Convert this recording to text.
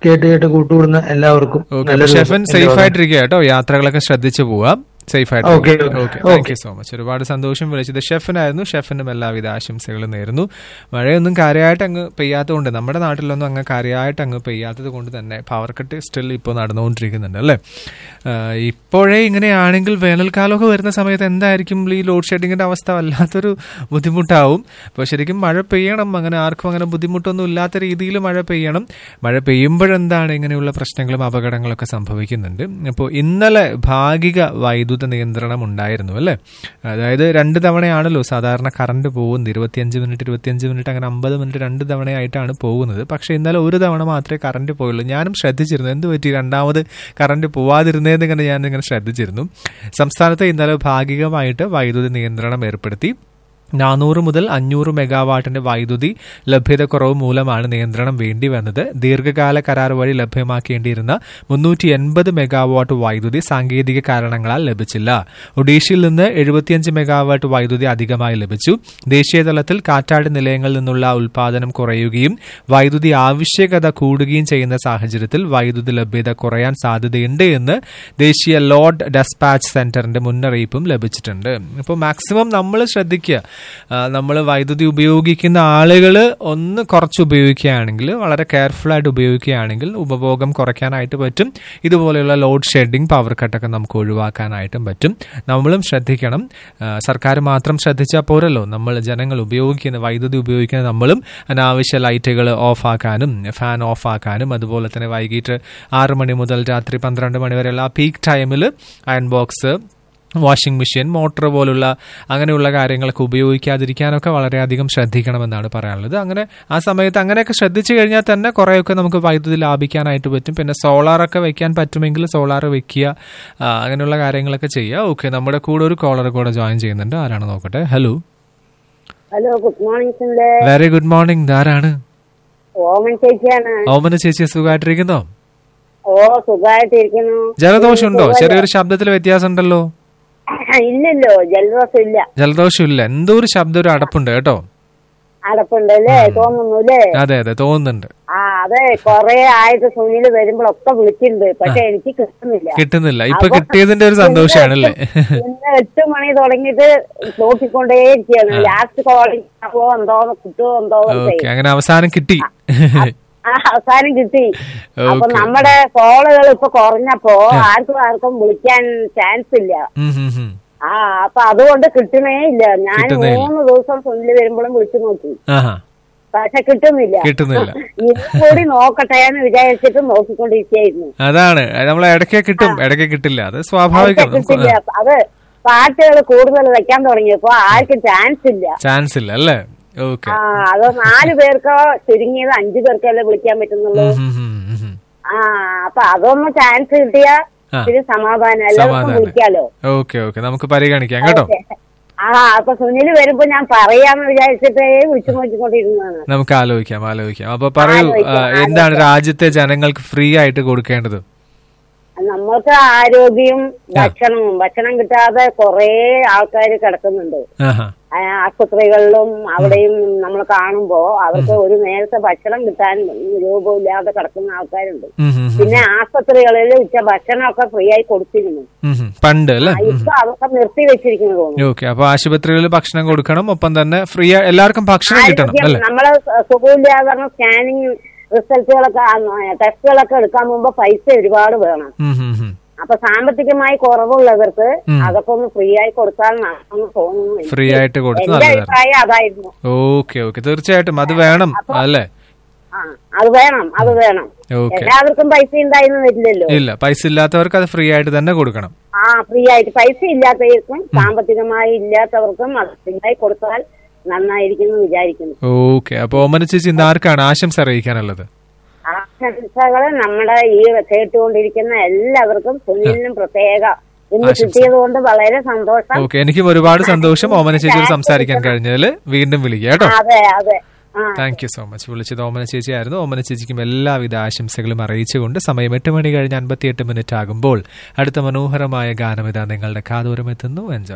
കേട്ട് കേട്ട് കൂട്ടുകൂടുന്ന എല്ലാവർക്കും ഓക്കെ നല്ലൊരു ഷെഫൻ ദിവസം. സേഫ് ആയിട്ടിരിക്കുക കേട്ടോ യാത്രകളൊക്കെ ശ്രദ്ധിച്ചു പോവാം സേഫ് ആയിട്ട് Okay, okay okay. Thank you so much ഒരുപാട് സന്തോഷം വിളിച്ചത് ഷെഫിനായിരുന്നു ഷെഫിനും എല്ലാവിധ ആശംസകളും നേരുന്നു മഴയൊന്നും കാര്യമായിട്ട് അങ്ങ് പെയ്യാത്തതുകൊണ്ട് നമ്മുടെ നാട്ടിലൊന്നും അങ്ങ് കാര്യമായിട്ട് അങ്ങ് പെയ്യാത്തത് കൊണ്ട് തന്നെ പവർ കട്ട് സ്റ്റിൽ ഇപ്പോൾ നടന്നുകൊണ്ടിരിക്കുന്നുണ്ട് അല്ലേ ആഹ് ഇപ്പോഴേ ഇങ്ങനെയാണെങ്കിൽ വേനൽക്കാലമൊക്കെ വരുന്ന സമയത്ത് എന്തായിരിക്കും ഈ ലോഡ് ഷെഡിങ്ങിന്റെ അവസ്ഥ വല്ലാത്തൊരു ബുദ്ധിമുട്ടാവും അപ്പോൾ ശരിക്കും മഴ പെയ്യണം അങ്ങനെ ആർക്കും അങ്ങനെ ബുദ്ധിമുട്ടൊന്നും ഇല്ലാത്ത രീതിയിൽ മഴ പെയ്യണം മഴ പെയ്യുമ്പോഴെന്താണ് ഇങ്ങനെയുള്ള പ്രശ്നങ്ങളും അപകടങ്ങളൊക്കെ സംഭവിക്കുന്നുണ്ട് അപ്പോൾ ഇന്നലെ ഭാഗിക വൈദ്യുത നിയന്ത്രണം ഉണ്ടായിരുന്നു അല്ലേ അതായത് രണ്ട് തവണയാണല്ലോ സാധാരണ കറണ്ട് പോകുന്നത് ഇരുപത്തിയഞ്ച് മിനിറ്റ് ഇരുപത്തിയഞ്ച് മിനിറ്റ് അങ്ങനെ അമ്പത് മിനിറ്റ് രണ്ട് തവണയായിട്ടാണ് പോകുന്നത് പക്ഷേ ഇന്നലെ ഒരു തവണ മാത്രമേ കറണ്ട് പോയുള്ളൂ ഞാനും ശ്രദ്ധിച്ചിരുന്നു എന്ത് പറ്റി രണ്ടാമത് കറണ്ട് പോവാതിരുന്നതെന്ന് ഇങ്ങനെ ഞാൻ ഇങ്ങനെ ശ്രദ്ധിച്ചിരുന്നു സംസ്ഥാനത്ത് ഇന്നലെ ഭാഗികമായിട്ട് വൈദ്യുതി നിയന്ത്രണം ഏർപ്പെടുത്തി നാനൂറ് മുതൽ അഞ്ഞൂറ് മെഗാവാട്ടിന്റെ വൈദ്യുതി ലഭ്യതക്കുറവ് മൂലമാണ് നിയന്ത്രണം വേണ്ടി വന്നത് ദീർഘകാല കരാർ വഴി ലഭ്യമാക്കേണ്ടിയിരുന്ന മുന്നൂറ്റി എൺപത് മെഗാവാട്ട് വൈദ്യുതി സാങ്കേതിക കാരണങ്ങളാൽ ലഭിച്ചില്ല ഒഡീഷയിൽ നിന്ന് എഴുപത്തിയഞ്ച് മെഗാവാട്ട് വൈദ്യുതി അധികമായി ലഭിച്ചു ദേശീയ തലത്തിൽ കാറ്റാട് നിലയങ്ങളിൽ നിന്നുള്ള ഉൽപാദനം കുറയുകയും വൈദ്യുതി ആവശ്യകത കൂടുകയും ചെയ്യുന്ന സാഹചര്യത്തിൽ വൈദ്യുതി ലഭ്യത കുറയാൻ സാധ്യതയുണ്ട് എന്ന് ദേശീയ ലോഡ് ഡെസ്പാച്ച് സെന്ററിന്റെ മുന്നറിയിപ്പും ലഭിച്ചിട്ടുണ്ട് ഇപ്പോൾ മാക്സിമം നമ്മൾ ശ്രദ്ധിക്കുക നമ്മൾ വൈദ്യുതി ഉപയോഗിക്കുന്ന ആളുകൾ ഒന്ന് കുറച്ച് ഉപയോഗിക്കുകയാണെങ്കിൽ വളരെ കെയർഫുൾ ആയിട്ട് ഉപയോഗിക്കുകയാണെങ്കിൽ ഉപഭോഗം കുറയ്ക്കാനായിട്ട് പറ്റും ഇതുപോലെയുള്ള ലോഡ് ഷെഡിങ് പവർ കട്ടൊക്കെ നമുക്ക് ഒഴിവാക്കാനായിട്ടും പറ്റും നമ്മളും ശ്രദ്ധിക്കണം ആ, സർക്കാർ മാത്രം ശ്രദ്ധിച്ചാൽ പോരല്ലോ നമ്മൾ ജനങ്ങൾ ഉപയോഗിക്കുന്ന വൈദ്യുതി ഉപയോഗിക്കുന്ന നമ്മളും അനാവശ്യ ലൈറ്റുകൾ ഓഫ് ആക്കാനും ഫാൻ ഓഫ് ആക്കാനും അതുപോലെ തന്നെ വൈകിട്ട് ആറ് മണി മുതൽ രാത്രി പന്ത്രണ്ട് മണി വരെയുള്ള ആ പീക്ക് ടൈമിൽ iron box washing machine motor പോലുള്ള അങ്ങനെയുള്ള കാര്യങ്ങളൊക്കെ ഉപയോഗിക്കാതിരിക്കാനൊക്കെ വളരെയധികം ശ്രദ്ധിക്കണമെന്നാണ് പറയാനുള്ളത് അങ്ങനെ ആ സമയത്ത് അങ്ങനെയൊക്കെ ശ്രദ്ധിച്ചു കഴിഞ്ഞാൽ തന്നെ കുറേയൊക്കെ നമുക്ക് വൈദ്യുതി ലാഭിക്കാനായിട്ട് പറ്റും പിന്നെ സോളാറൊക്കെ വെക്കാൻ പറ്റുമെങ്കിൽ സോളാർ വെക്കുക ആ, അങ്ങനെയുള്ള കാര്യങ്ങളൊക്കെ ചെയ്യുക ഓക്കെ നമ്മുടെ കൂടെ ഒരു കോളർ കൂടെ ജോയിൻ ചെയ്യുന്നുണ്ട് ആരാണ് നോക്കട്ടെ ഹലോ ഹലോ ഗുഡ് മോർണിംഗ് സിന്റെ വെരി ഗുഡ് മോർണിംഗ് ധാരാണ് ഓമൻ ചേച്ചിയാണ് ഓമന ചേച്ചി സുഖമായിട്ടിരിക്കുന്നോ ഓ സുഖമായിട്ടിരിക്കുന്നു ജലദോഷം ഉണ്ടോ ചെറിയൊരു ശബ്ദത്തിൽ വ്യത്യാസം ഉണ്ടല്ലോ ഇല്ലല്ലോ ജലദോഷം ഇല്ല ജലദോഷം ഇല്ല എന്തോ ഒരു ശബ്ദം ഒരു അടപ്പുണ്ട് കേട്ടോ അടപ്പുണ്ടല്ലേ തോന്നുന്നു അല്ലേ അതെ അതെ തോന്നുന്നുണ്ട് ആ അതെ കൊറേ ആയിട്ട് സുനിൽ വരുമ്പോഴൊക്കെ വിളിച്ചിട്ടുണ്ട് പക്ഷെ എനിക്ക് കിട്ടുന്നില്ല കിട്ടുന്നില്ല ഇപ്പൊ അപ്പൊ കിട്ടിയതിന്റെ ഒരു സന്തോഷാണല്ലേ ഇന്ന് എട്ട് മണി തുടങ്ങിയിട്ട് നോക്കിക്കൊണ്ടേ ഇരിക്കുകയാണ് ലാസ്റ്റ് കോളിംഗ് അപ്പോ എന്തോ കിട്ടുമോ എന്തോ ഓക്കെ അങ്ങനെ അവസാനം കിട്ടി ആ അവസാനം കിട്ടി അപ്പൊ Okay. നമ്മുടെ കോളുകൾ ഇപ്പൊ കുറഞ്ഞപ്പോ ആർക്കും ആർക്കും വിളിക്കാൻ ചാൻസ് ഇല്ല ഉം, ഉം, ഉം. ആ അപ്പൊ അതുകൊണ്ട് കിട്ടണേ ഇല്ല ഞാൻ കിട്ടുന്നേ ഇല്ല. മൂന്ന് ദിവസം സുനില് വരുമ്പോഴും വിളിച്ചു നോക്കി ആഹാ പക്ഷെ കിട്ടുന്നില്ല കിട്ടുന്നില്ല. ഇന്നും കൂടി നോക്കട്ടെ എന്ന് വിചാരിച്ചിട്ട് നോക്കിക്കൊണ്ടിരിക്കുകയായിരുന്നു അതാണ് നമ്മൾ ഇടയ്ക്ക് കിട്ടും ഇടയ്ക്ക് കിട്ടില്ല അത് സ്വാഭാവികം പക്ഷെ കിട്ടില്ല അത് പാട്ടുകൾ കൂടുതൽ വെക്കാൻ തുടങ്ങിയപ്പോ ആർക്കും ചാൻസ് ഇല്ല ചാൻസ് ഇല്ല അല്ലേ ഓക്കെ ആ അത് നാല് പേർക്കോ ചുരുങ്ങിയത് അഞ്ചു പേർക്കല്ലേ വിളിക്കാൻ പറ്റുന്നുള്ളൂ ആ അപ്പൊ അതൊന്ന് ചാൻസ് കിട്ടിയാ ആ. ഇത്തിരി സമാധാനം എല്ലാവർക്കും സമാധാനം. വിളിക്കാലോ ഓക്കെ ഓക്കെ നമുക്ക് പരിഗണിക്കാം കേട്ടോ ആ അപ്പൊ സുനില് വരുമ്പോ ഞാൻ പറയാന്ന് വിചാരിച്ചിട്ടേ വിളിച്ചു നോക്കിക്കൊണ്ടിരുന്നതാണ് നമുക്ക് ആലോചിക്കാം ആലോചിക്കാം അപ്പൊ പറയൂ ആലോചിക്കാം, ആ, എന്താണ് രാജ്യത്തെ ജനങ്ങൾക്ക് ഫ്രീ ആയിട്ട് കൊടുക്കേണ്ടത് നമ്മൾക്ക് ആരോഗ്യം ഭക്ഷണവും ഭക്ഷണം കിട്ടാതെ കുറെ ആൾക്കാർ കിടക്കുന്നുണ്ട് ആഹാ ആ, ആശുപത്രികളിലും അവിടെയും നമ്മൾ കാണുമ്പോ അവർക്ക് ഒരു നേരത്തെ ഭക്ഷണം കിട്ടാൻ രൂപമില്ലാതെ കിടക്കുന്ന ആൾക്കാരുണ്ട് ഉം, ഉം, ഉം. പിന്നെ ആശുപത്രികളിൽ ഉച്ച ഭക്ഷണമൊക്കെ ഫ്രീ ആയി കൊടുത്തിരുന്നു ഉം, ഉം. പണ്ട് അല്ലേ ആ, ഇപ്പൊ അതൊക്കെ നിർത്തി വെച്ചിരിക്കുന്നു തോന്നുന്നു ഓക്കെ അപ്പൊ ആശുപത്രികളിൽ ഭക്ഷണം കൊടുക്കണം ഒപ്പം തന്നെ ഫ്രീ എല്ലാവർക്കും ഭക്ഷണം കിട്ടണം ആരോഗ്യം അല്ലേ നമ്മള് സുഖമില്ലാതെ പറഞ്ഞ സ്കാനിങ് റിസൾട്ടുകളൊക്കെ ടെസ്റ്റുകളൊക്കെ എടുക്കാൻ മുമ്പ് പൈസ ഒരുപാട് വേണം ഉം, ഉം, ഉം. അപ്പൊ സാമ്പത്തികമായി കുറവുള്ളവർക്ക് അതൊക്കെ ഒന്ന് ഫ്രീ ആയി കൊടുത്താൽ നന്നാണെന്ന് തോന്നുന്നു എനിക്ക്. ഫ്രീ ആയിട്ട് കൊടുത്ത് എന്റെ നല്ലതാണ് അഭിപ്രായം അതായിരുന്നു ഓക്കെ ഓക്കെ തീർച്ചയായിട്ടും അത് വേണം അല്ലേ ആ അത് വേണം അത് വേണം ഓക്കെ എല്ലാവർക്കും പൈസ ഉണ്ടായിരുന്നു വരില്ലല്ലോ ഇല്ല പൈസ ഇല്ലാത്തവർക്ക് അത് ഫ്രീ ആയിട്ട് തന്നെ കൊടുക്കണം ആ ഫ്രീ ആയിട്ട് പൈസ ഇല്ലാത്തവർക്കും സാമ്പത്തികമായി ഇല്ലാത്തവർക്കും അത് ഫ്രീ ആയി കൊടുത്താൽ നന്നായിരിക്കും എന്ന് വിചാരിക്കുന്നു ഓക്കെ അപ്പൊ ഓമന ചേച്ചി ഇന്ന് ആർക്കാണ് ആശംസ അറിയിക്കാനുള്ളത് ആശംസകള് നമ്മുടെ ഈ കേട്ടുകൊണ്ടിരിക്കുന്ന എല്ലാവർക്കും സുനിലിനും പ്രത്യേക ഇന്ന് ആശംസ. കിട്ടിയത് കൊണ്ട് വളരെ സന്തോഷം ഓക്കെ എനിക്കും ഒരുപാട് സന്തോഷം ഓമന ചേച്ചിയോട് സംസാരിക്കാൻ കഴിഞ്ഞതിൽ വീണ്ടും വിളിക്കുക കേട്ടോ അതെ അതെ ആ താങ്ക് യു സോ മച്ച് വിളിച്ചത് ഓമന ചേച്ചി ആയിരുന്നു ഓമന ചേച്ചിക്കും എല്ലാവിധ ആശംസകളും അറിയിച്ചുകൊണ്ട് സമയം എട്ട് മണി കഴിഞ്ഞ് അൻപത്തിയെട്ട് മിനിറ്റ് ആകുമ്പോൾ അടുത്ത മനോഹരമായ ഗാനം ഇതാ നിങ്ങളുടെ കാതോരം എത്തുന്നു എൻജോയ്